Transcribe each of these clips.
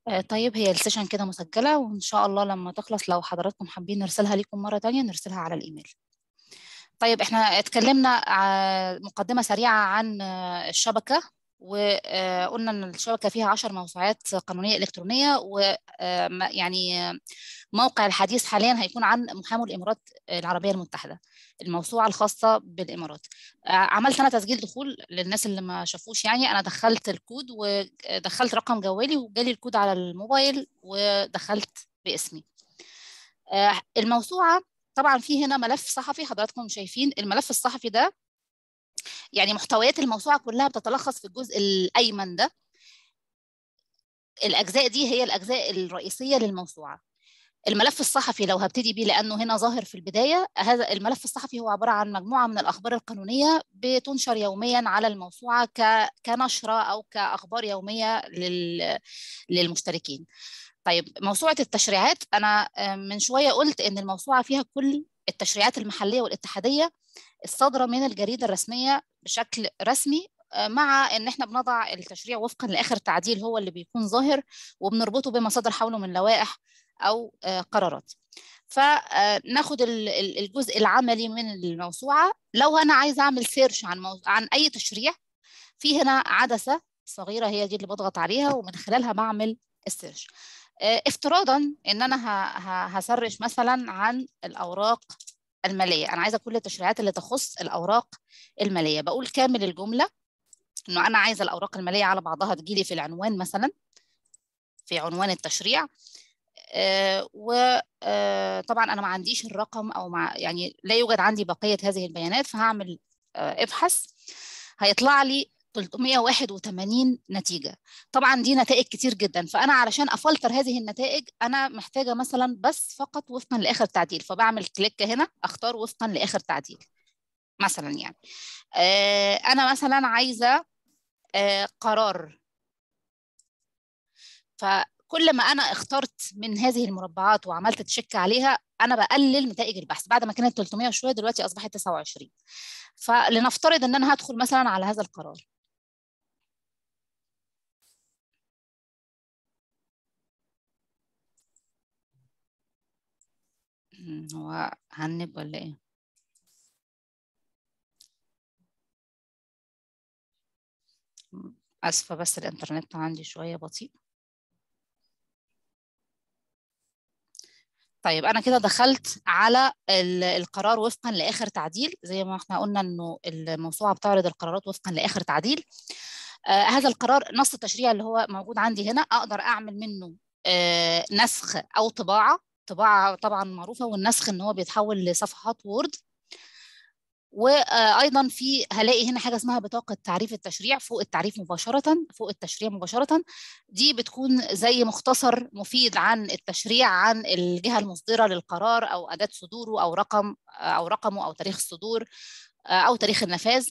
آه، طيب هي السيشن كده مسجلة وإن شاء الله لما تخلص لو حضراتكم حابين نرسلها لكم مرة تانية نرسلها على الإيميل طيب احنا اتكلمنا ع- مقدمة سريعة عن آه، الشبكة وقلنا ان الشبكة فيها عشر موسوعات قانونية إلكترونية ويعني موقع الحديث حاليا هيكون عن محامو الإمارات العربية المتحدة الموسوعة الخاصة بالإمارات آه، عملت أنا تسجيل دخول للناس اللي ما شافوش يعني أنا دخلت الكود ودخلت رقم جوالي وجالي الكود على الموبايل ودخلت باسمي آه، الموسوعة طبعا في هنا ملف صحفي حضراتكم شايفين الملف الصحفي ده يعني محتويات الموسوعة كلها بتتلخص في الجزء الأيمن ده الأجزاء دي هي الأجزاء الرئيسية للموسوعة الملف الصحفي لو هبتدي بيه لأنه هنا ظاهر في البداية هذا الملف الصحفي هو عبارة عن مجموعة من الأخبار القانونية بتنشر يوميا على الموسوعة ك... كنشرة أو كأخبار يومية لل... للمشتركين طيب موسوعة التشريعات أنا آه، من شوية قلت إن الموسوعة فيها كل التشريعات المحلية والاتحادية الصادرة من الجريدة الرسمية بشكل رسمي آه، مع ان احنا بنضع التشريع وفقا لاخر تعديل هو اللي بيكون ظاهر وبنربطه بما صدر حوله من لوائح او آه، قرارات فناخد الجزء العملي من الموسوعه لو انا عايزه اعمل سيرش عن مو... عن اي تشريع في هنا عدسه صغيره هي دي اللي بضغط عليها ومن خلالها بعمل السيرش آه، افتراضا ان انا ه- ه- هسرش مثلا عن الاوراق الماليه انا عايزه كل التشريعات اللي تخص الاوراق الماليه بقول كامل الجمله انه انا عايزه الاوراق الماليه على بعضها تجيلي في العنوان مثلا في عنوان التشريع وطبعا انا ما عنديش الرقم او مع يعني لا يوجد عندي بقيه هذه البيانات فهعمل آه، ابحث هيطلع لي 381 نتيجة طبعا دي نتائج كتير جدا فأنا علشان أفلتر هذه النتائج أنا محتاجة مثلا بس فقط وفقا لآخر تعديل فبعمل كليك هنا أختار وفقا لآخر تعديل مثلا يعني آه، أنا مثلا عايزة آه، قرار فكل ما انا اخترت من هذه المربعات وعملت تشيك عليها انا بقلل نتائج البحث بعد ما كانت 300 وشويه دلوقتي اصبحت 29 فلنفترض ان انا هدخل مثلا على هذا القرار مم، هو هنب ولا ايه مم، اسفه بس الانترنت عندي شويه بطيء طيب انا كده دخلت على ال- القرار وفقا لاخر تعديل زي ما احنا قلنا انه الموسوعه بتعرض القرارات وفقا لاخر تعديل آه هذا القرار نص التشريع اللي هو موجود عندي هنا اقدر اعمل منه آه نسخ او طباعه طباعه طبعا معروفه والنسخ ان هو بيتحول لصفحات وورد وايضا في هلاقي هنا حاجه اسمها بطاقه تعريف التشريع فوق التعريف مباشره فوق التشريع مباشره دي بتكون زي مختصر مفيد عن التشريع عن الجهه المصدره للقرار او اداه صدوره او رقم او رقمه او تاريخ الصدور او تاريخ النفاذ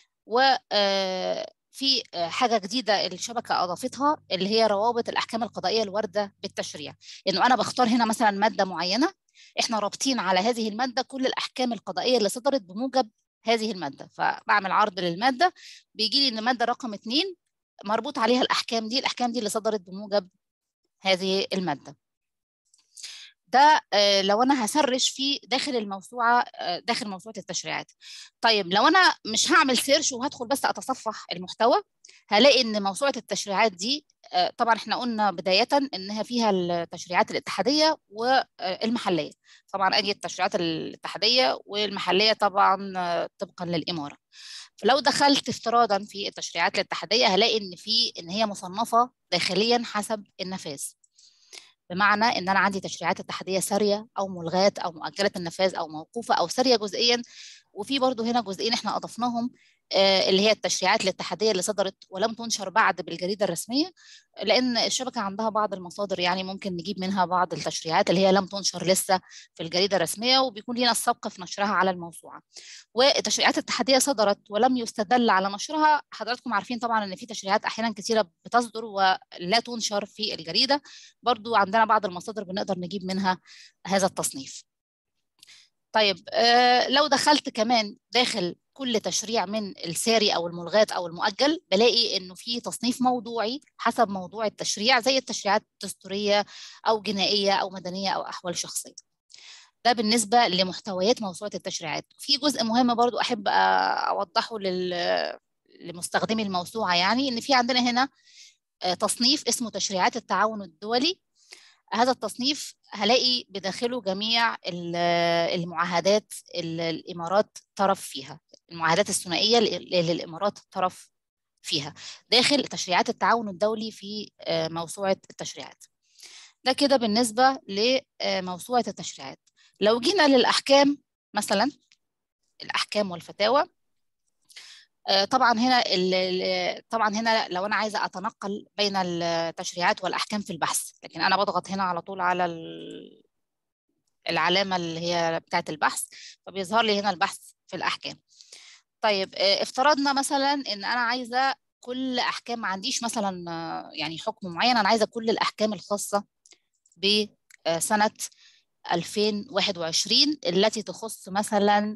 وفي حاجه جديده الشبكه اضافتها اللي هي روابط الاحكام القضائيه الوارده بالتشريع انه انا بختار هنا مثلا ماده معينه احنا رابطين على هذه الماده كل الاحكام القضائيه اللي صدرت بموجب هذه الماده فبعمل عرض للماده بيجي لي ان الماده رقم اثنين مربوط عليها الاحكام دي الاحكام دي اللي صدرت بموجب هذه الماده ده آه، لو انا هسرش في داخل الموسوعه آه، داخل موسوعه التشريعات طيب لو انا مش هعمل سيرش وهدخل بس اتصفح المحتوى هلاقي ان موسوعه التشريعات دي آه، طبعا احنا قلنا بدايه انها فيها التشريعات الاتحاديه والمحليه طبعا اجي التشريعات الاتحاديه والمحليه طبعا آه، طبقا للاماره فلو دخلت افتراضا في التشريعات الاتحاديه هلاقي ان في ان هي مصنفه داخليا حسب النفاذ بمعنى ان انا عندي تشريعات اتحاديه ساريه او ملغاه او مؤجله النفاذ او موقوفه او ساريه جزئيا وفي برضه هنا جزئين احنا اضفناهم آه، اللي هي التشريعات الاتحاديه اللي صدرت ولم تنشر بعد بالجريده الرسميه لان الشبكه عندها بعض المصادر يعني ممكن نجيب منها بعض التشريعات اللي هي لم تنشر لسه في الجريده الرسميه وبيكون لنا السبق في نشرها على الموسوعه والتشريعات الاتحاديه صدرت ولم يستدل على نشرها حضراتكم عارفين طبعا ان في تشريعات احيانا كثيره بتصدر ولا تنشر في الجريده برضو عندنا بعض المصادر بنقدر نجيب منها هذا التصنيف طيب آه لو دخلت كمان داخل كل تشريع من الساري او الملغات او المؤجل بلاقي انه في تصنيف موضوعي حسب موضوع التشريع زي التشريعات الدستوريه او جنائيه او مدنيه او احوال شخصيه ده بالنسبه لمحتويات موسوعه التشريعات في جزء مهم برضو احب اوضحه لل لمستخدمي الموسوعه يعني ان في عندنا هنا تصنيف اسمه تشريعات التعاون الدولي هذا التصنيف هلاقي بداخله جميع المعاهدات اللي الامارات طرف فيها المعاهدات الثنائيه اللي الامارات طرف فيها داخل تشريعات التعاون الدولي في موسوعه التشريعات ده كده بالنسبه لموسوعه التشريعات لو جينا للاحكام مثلا الاحكام والفتاوى طبعا هنا طبعا هنا لو انا عايزه اتنقل بين التشريعات والاحكام في البحث لكن انا بضغط هنا على طول على العلامه اللي هي بتاعه البحث فبيظهر لي هنا البحث في الاحكام طيب افترضنا مثلا ان انا عايزه كل احكام ما عنديش مثلا يعني حكم معين انا عايزه كل الاحكام الخاصه بسنه 2021 التي تخص مثلا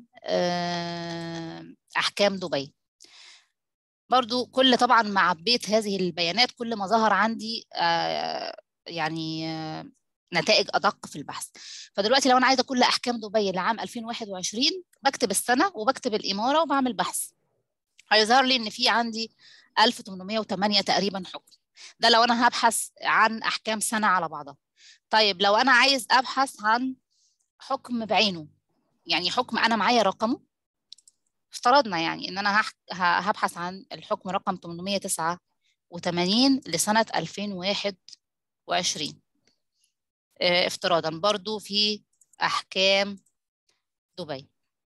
احكام دبي برضو كل طبعا ما عبيت هذه البيانات كل ما ظهر عندي يعني نتائج ادق في البحث فدلوقتي لو انا عايزه كل احكام دبي لعام 2021 بكتب السنه وبكتب الاماره وبعمل بحث هيظهر لي ان في عندي 1808 تقريبا حكم ده لو انا هبحث عن احكام سنه على بعضها طيب لو انا عايز ابحث عن حكم بعينه يعني حكم انا معايا رقمه افترضنا يعني ان انا هبحث عن الحكم رقم 889 لسنة 2021 افتراضا برضو في احكام دبي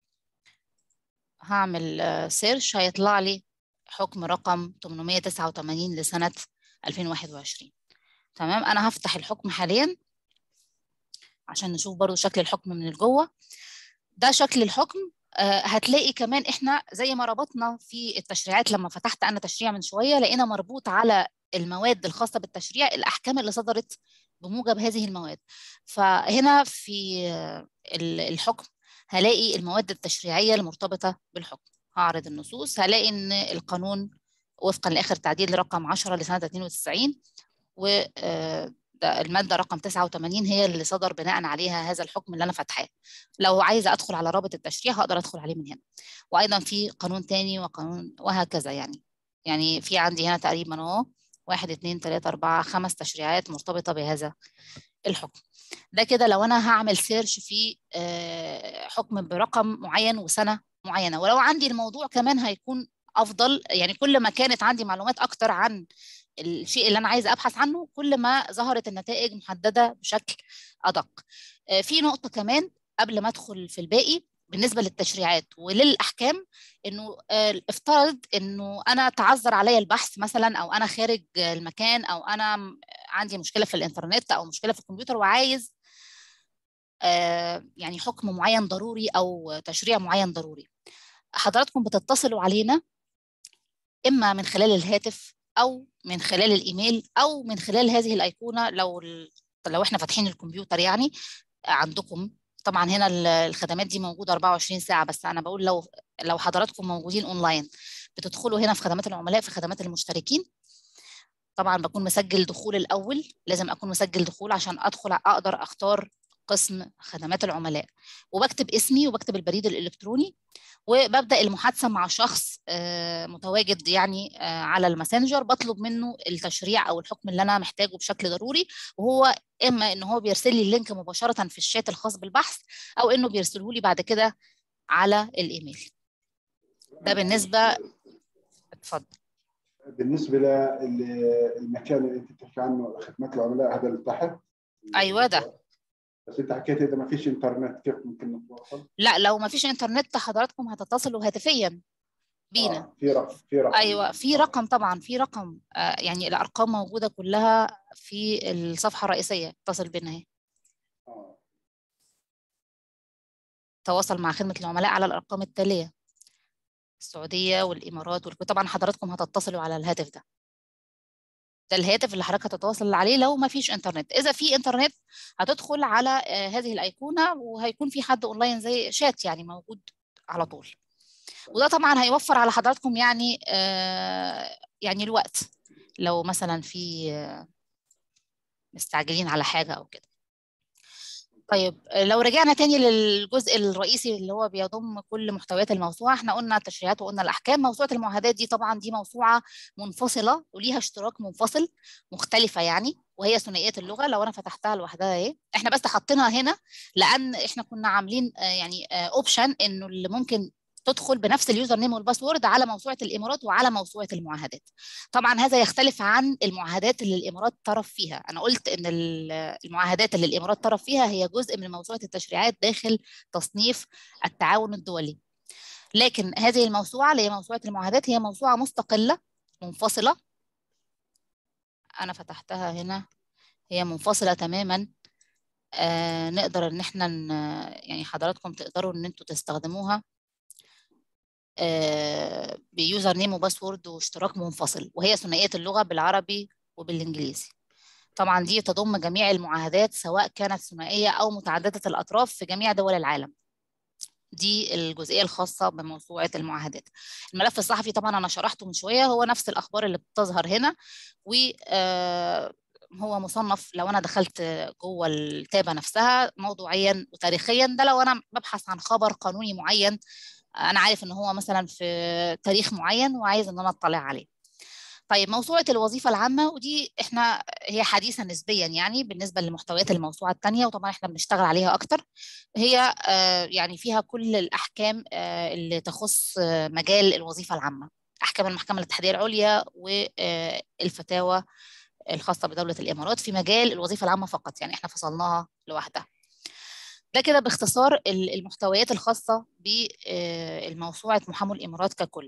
هعمل سيرش هيطلع لي حكم رقم 889 لسنة 2021 تمام انا هفتح الحكم حاليا عشان نشوف برضو شكل الحكم من الجوه ده شكل الحكم هتلاقي كمان احنا زي ما ربطنا في التشريعات لما فتحت انا تشريع من شويه لقينا مربوط على المواد الخاصه بالتشريع الاحكام اللي صدرت بموجب هذه المواد فهنا في الحكم هلاقي المواد التشريعيه المرتبطه بالحكم هعرض النصوص هلاقي ان القانون وفقا لاخر تعديل رقم 10 لسنه 92 و المادة رقم 89 هي اللي صدر بناء عليها هذا الحكم اللي أنا فاتحاه لو عايزة أدخل على رابط التشريع هقدر أدخل عليه من هنا وأيضا في قانون تاني وقانون وهكذا يعني يعني في عندي هنا تقريبا أهو واحد اتنين تلاتة أربعة خمس تشريعات مرتبطة بهذا الحكم ده كده لو أنا هعمل سيرش في حكم برقم معين وسنة معينة ولو عندي الموضوع كمان هيكون أفضل يعني كل ما كانت عندي معلومات أكتر عن الشيء اللي انا عايزه ابحث عنه كل ما ظهرت النتائج محدده بشكل ادق في نقطه كمان قبل ما ادخل في الباقي بالنسبه للتشريعات وللاحكام انه افترض انه انا تعذر عليا البحث مثلا او انا خارج المكان او انا عندي مشكله في الانترنت او مشكله في الكمبيوتر وعايز يعني حكم معين ضروري او تشريع معين ضروري حضراتكم بتتصلوا علينا اما من خلال الهاتف او من خلال الايميل او من خلال هذه الايقونه لو لو احنا فاتحين الكمبيوتر يعني عندكم طبعا هنا الخدمات دي موجوده 24 ساعه بس انا بقول لو لو حضراتكم موجودين اونلاين بتدخلوا هنا في خدمات العملاء في خدمات المشتركين طبعا بكون مسجل دخول الاول لازم اكون مسجل دخول عشان ادخل اقدر اختار قسم خدمات العملاء وبكتب اسمي وبكتب البريد الالكتروني وببدا المحادثه مع شخص متواجد يعني على الماسنجر بطلب منه التشريع او الحكم اللي انا محتاجه بشكل ضروري وهو اما ان هو بيرسل لي اللينك مباشره في الشات الخاص بالبحث او انه بيرسله لي بعد كده على الايميل ده بالنسبه اتفضل بالنسبه للمكان اللي انت بتحكي عنه خدمات العملاء هذا اللي تحت ايوه ده بس انت حكيت اذا ما فيش انترنت كيف ممكن نتواصل؟ لا لو ما فيش انترنت حضراتكم هتتصلوا هاتفيا بينا آه في رقم في رقم ايوه في رقم طبعا في رقم آه يعني الارقام موجوده كلها في الصفحه الرئيسيه اتصل بينا اهي آه. تواصل مع خدمه العملاء على الارقام التاليه السعوديه والامارات والكويت طبعا حضراتكم هتتصلوا على الهاتف ده ده الهاتف اللي حضرتك هتتواصل عليه لو ما فيش انترنت اذا في انترنت هتدخل على هذه الايقونه وهيكون في حد اونلاين زي شات يعني موجود على طول وده طبعا هيوفر على حضراتكم يعني آه يعني الوقت لو مثلا في مستعجلين على حاجه او كده طيب لو رجعنا تاني للجزء الرئيسي اللي هو بيضم كل محتويات الموسوعه احنا قلنا التشريعات وقلنا الاحكام موسوعه المعاهدات دي طبعا دي موسوعه منفصله وليها اشتراك منفصل مختلفه يعني وهي ثنائيه اللغه لو انا فتحتها لوحدها اهي احنا بس حاطينها هنا لان احنا كنا عاملين يعني اوبشن انه اللي ممكن تدخل بنفس اليوزر نيم والباسورد على موسوعه الامارات وعلى موسوعه المعاهدات طبعا هذا يختلف عن المعاهدات اللي الامارات طرف فيها انا قلت ان المعاهدات اللي الامارات طرف فيها هي جزء من موسوعه التشريعات داخل تصنيف التعاون الدولي لكن هذه الموسوعه اللي هي موسوعه المعاهدات هي موسوعه مستقله منفصله انا فتحتها هنا هي منفصله تماما آه نقدر ان احنا يعني حضراتكم تقدروا ان انتوا تستخدموها آه بيوزر نيم وباسورد واشتراك منفصل وهي ثنائيه اللغه بالعربي وبالانجليزي طبعا دي تضم جميع المعاهدات سواء كانت ثنائيه او متعدده الاطراف في جميع دول العالم دي الجزئيه الخاصه بموسوعه المعاهدات الملف الصحفي طبعا انا شرحته من شويه هو نفس الاخبار اللي بتظهر هنا و آه هو مصنف لو انا دخلت جوه التابه نفسها موضوعيا وتاريخيا ده لو انا ببحث عن خبر قانوني معين انا عارف ان هو مثلا في تاريخ معين وعايز ان انا اطلع عليه طيب موسوعه الوظيفه العامه ودي احنا هي حديثه نسبيا يعني بالنسبه لمحتويات الموسوعه الثانيه وطبعا احنا بنشتغل عليها اكتر هي يعني فيها كل الاحكام اللي تخص مجال الوظيفه العامه احكام المحكمه الاتحاديه العليا والفتاوى الخاصه بدوله الامارات في مجال الوظيفه العامه فقط يعني احنا فصلناها لوحدها ده كده باختصار المحتويات الخاصة بالموسوعة محامو الإمارات ككل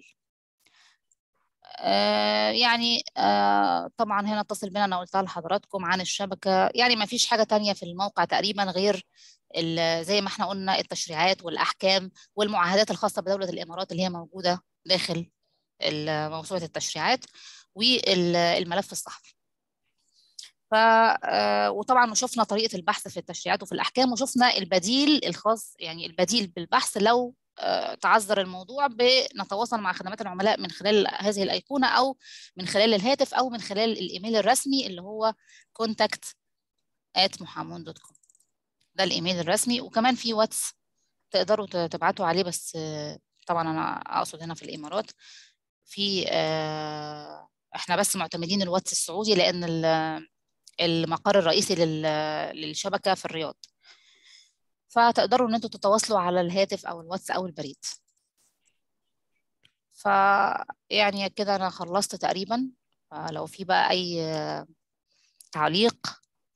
يعني طبعا هنا اتصل بنا أنا قلتها لحضراتكم عن الشبكة يعني ما فيش حاجة تانية في الموقع تقريبا غير زي ما احنا قلنا التشريعات والأحكام والمعاهدات الخاصة بدولة الإمارات اللي هي موجودة داخل موسوعة التشريعات والملف الصحفي ف وطبعا شفنا طريقه البحث في التشريعات وفي الاحكام وشفنا البديل الخاص يعني البديل بالبحث لو تعذر الموضوع بنتواصل مع خدمات العملاء من خلال هذه الايقونه او من خلال الهاتف او من خلال الايميل الرسمي اللي هو contact at محامون دوت كوم ده الايميل الرسمي وكمان في واتس تقدروا تبعتوا عليه بس طبعا انا اقصد هنا في الامارات في احنا بس معتمدين الواتس السعودي لان المقر الرئيسي للشبكه في الرياض فتقدروا ان انتوا تتواصلوا على الهاتف او الواتس او البريد ف يعني كده انا خلصت تقريبا فلو في بقى اي تعليق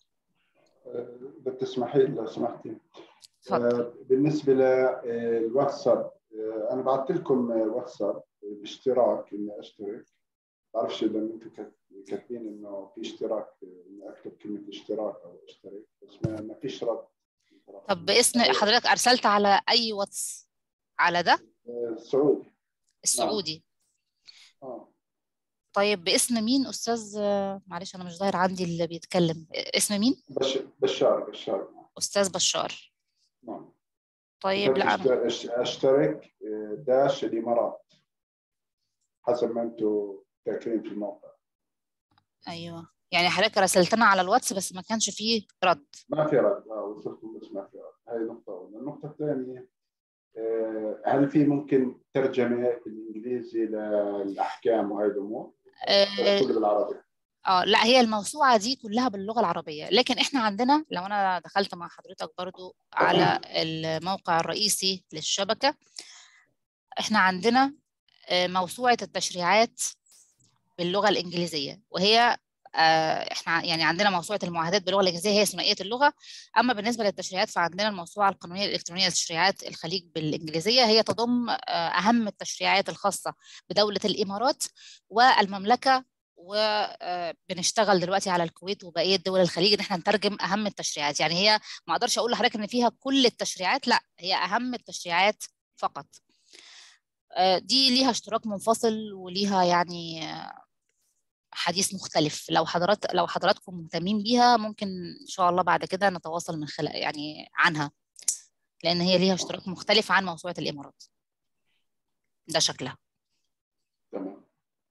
بتسمحي لو سمحتي بالنسبه للواتساب انا بعثت لكم واتساب باشتراك اني اشترك بعرفش اذا انتم كاتبين انه في اشتراك اني اكتب كلمه اشتراك او اشترك بس ما, ما فيش رد طب باسم حضرتك ارسلت على اي واتس على ده السعودي السعودي اه طيب باسم مين استاذ معلش انا مش ظاهر عندي اللي بيتكلم اسم مين بش... بشار بشار استاذ بشار نعم طيب لا أنا... اشترك داش الامارات حسب ما انتم فاكرين في الموقع ايوه يعني حضرتك راسلتنا على الواتس بس ما كانش فيه رد ما في رد اه وصلتكم بس ما في رد هاي نقطة أولى النقطة الثانية هل في ممكن ترجمة بالإنجليزي للأحكام وهي الأمور؟ آه كله بالعربي اه لا هي الموسوعة دي كلها باللغة العربية لكن احنا عندنا لو انا دخلت مع حضرتك برضو على الموقع الرئيسي للشبكة احنا عندنا موسوعة التشريعات باللغة الإنجليزية وهي احنا يعني عندنا موسوعة المعاهدات باللغة الإنجليزية هي ثنائية اللغة أما بالنسبة للتشريعات فعندنا الموسوعة القانونية الإلكترونية لتشريعات الخليج بالإنجليزية هي تضم أهم التشريعات الخاصة بدولة الإمارات والمملكة وبنشتغل دلوقتي على الكويت وبقيه دول الخليج ان احنا نترجم اهم التشريعات يعني هي ما اقدرش اقول لحضرتك ان فيها كل التشريعات لا هي اهم التشريعات فقط دي ليها اشتراك منفصل وليها يعني حديث مختلف لو حضرات لو حضراتكم مهتمين بيها ممكن ان شاء الله بعد كده نتواصل من خلال يعني عنها لان هي ليها اشتراك مختلف عن موسوعه الامارات ده شكلها تمام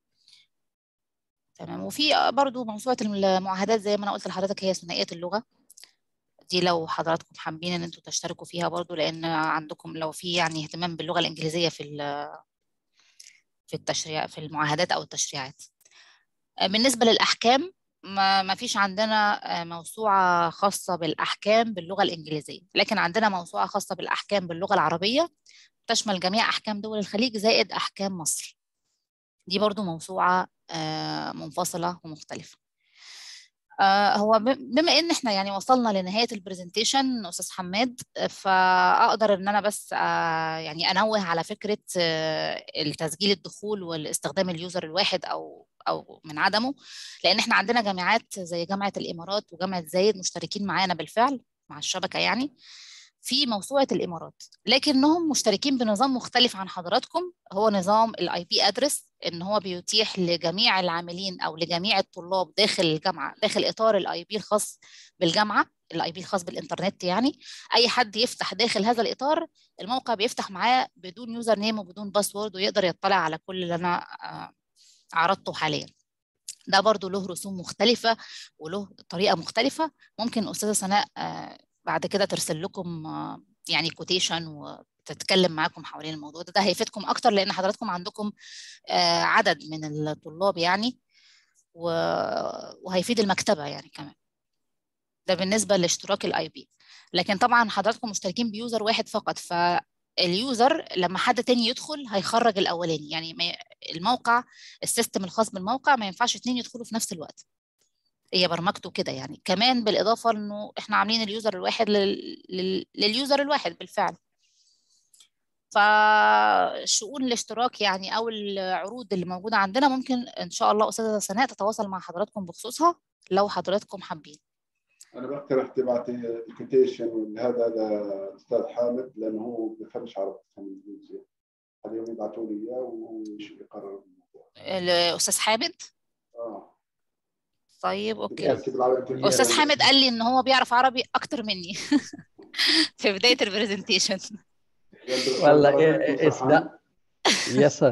تمام وفي برضو موسوعه المعاهدات زي ما انا قلت لحضرتك هي ثنائيه اللغه دي لو حضراتكم حابين ان انتوا تشتركوا فيها برضو لان عندكم لو في يعني اهتمام باللغه الانجليزيه في في التشريع في المعاهدات او التشريعات بالنسبه للاحكام ما فيش عندنا موسوعه خاصه بالاحكام باللغه الانجليزيه لكن عندنا موسوعه خاصه بالاحكام باللغه العربيه تشمل جميع احكام دول الخليج زائد احكام مصر دي برضو موسوعه منفصله ومختلفه هو بما ان احنا يعني وصلنا لنهايه البرزنتيشن استاذ حماد فاقدر ان انا بس يعني انوه على فكره التسجيل الدخول والاستخدام اليوزر الواحد او او من عدمه لان احنا عندنا جامعات زي جامعه الامارات وجامعه زايد مشتركين معانا بالفعل مع الشبكه يعني في موسوعه الامارات لكنهم مشتركين بنظام مختلف عن حضراتكم هو نظام الاي بي ادرس ان هو بيتيح لجميع العاملين او لجميع الطلاب داخل الجامعه داخل اطار الاي بي الخاص بالجامعه الاي بي الخاص بالانترنت يعني اي حد يفتح داخل هذا الاطار الموقع بيفتح معاه بدون يوزر نيم وبدون باسورد ويقدر يطلع على كل اللي انا عرضته حاليا ده برضو له رسوم مختلفة وله طريقة مختلفة ممكن أستاذة سناء بعد كده ترسل لكم يعني كوتيشن وتتكلم معاكم حوالين الموضوع ده ده هيفيدكم اكتر لان حضراتكم عندكم عدد من الطلاب يعني وهيفيد المكتبه يعني كمان ده بالنسبه لاشتراك الاي بي لكن طبعا حضراتكم مشتركين بيوزر واحد فقط فاليوزر لما حد تاني يدخل هيخرج الاولاني يعني الموقع السيستم الخاص بالموقع ما ينفعش اتنين يدخلوا في نفس الوقت هي برمجته كده يعني كمان بالاضافه انه احنا عاملين اليوزر الواحد لل... لل... لليوزر الواحد بالفعل فشؤون الاشتراك يعني او العروض اللي موجوده عندنا ممكن ان شاء الله استاذه سناء تتواصل مع حضراتكم بخصوصها لو حضراتكم حابين انا بقترح تبعتي الكوتيشن هذا للاستاذ حامد لانه هو ما بيفهمش عربي بيفهم انجليزي خليهم يبعثوا لي اياه ويقرر الموضوع الاستاذ حامد اه طيب اوكي استاذ حامد قال لي ان هو بيعرف عربي اكتر مني في بدايه البرزنتيشن والله it's that yes sir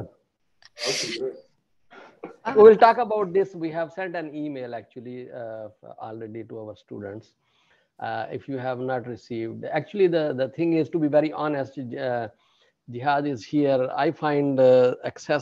we will talk about this we have sent an email actually uh, already to our students uh, if you have not received actually the the thing is to be very honest uh, jihad is here i find access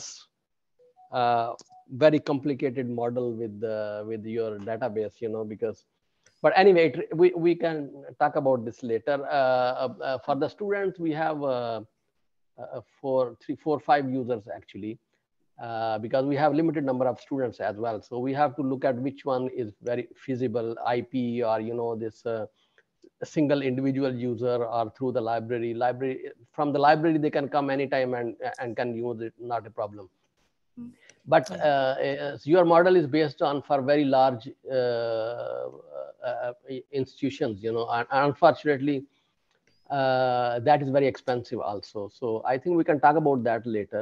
very complicated model with the with your database you know because but anyway it, we, we can talk about this later uh, uh, for the students we have uh, four three four five users actually because we have limited number of students as well so we have to look at which one is very feasible ip or you know this single individual user or through the library library from the library they can come anytime and and can use it not a problem but uh, your model is based on for very large uh, uh, institutions you know and unfortunately that is very expensive also so i think we can talk about that later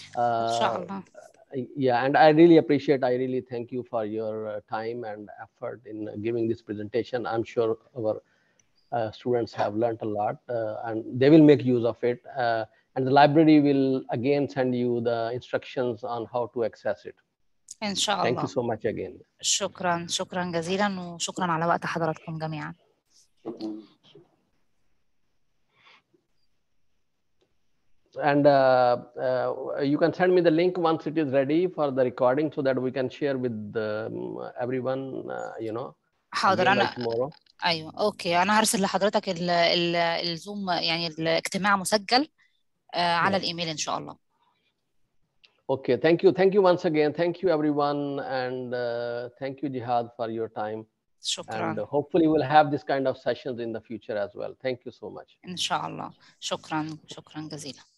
yeah and i really appreciate i really thank you for your time and effort in giving this presentation i'm sure our students have learned a lot and they will make use of it and the library will again send you the instructions on how to access it. إن شاء الله. Thank you so much again. شكرا شكرا جزيلا وشكرا على وقت حضراتكم جميعا. And uh, uh, you can send me the link once it is ready for the recording so that we can share with um, everyone, you know. حاضر انا tomorrow. ايوه اوكي انا هرسل لحضرتك ال ال الزوم يعني الاجتماع مسجل على الايميل ان شاء الله Okay, thank you. Thank you once again. Thank you, everyone. And uh, thank you, Jihad, for your time. شكرا. And hopefully we'll have this kind of sessions in the future as well. Thank you so much. إن شاء الله. شكرا. شكرا جزيلا.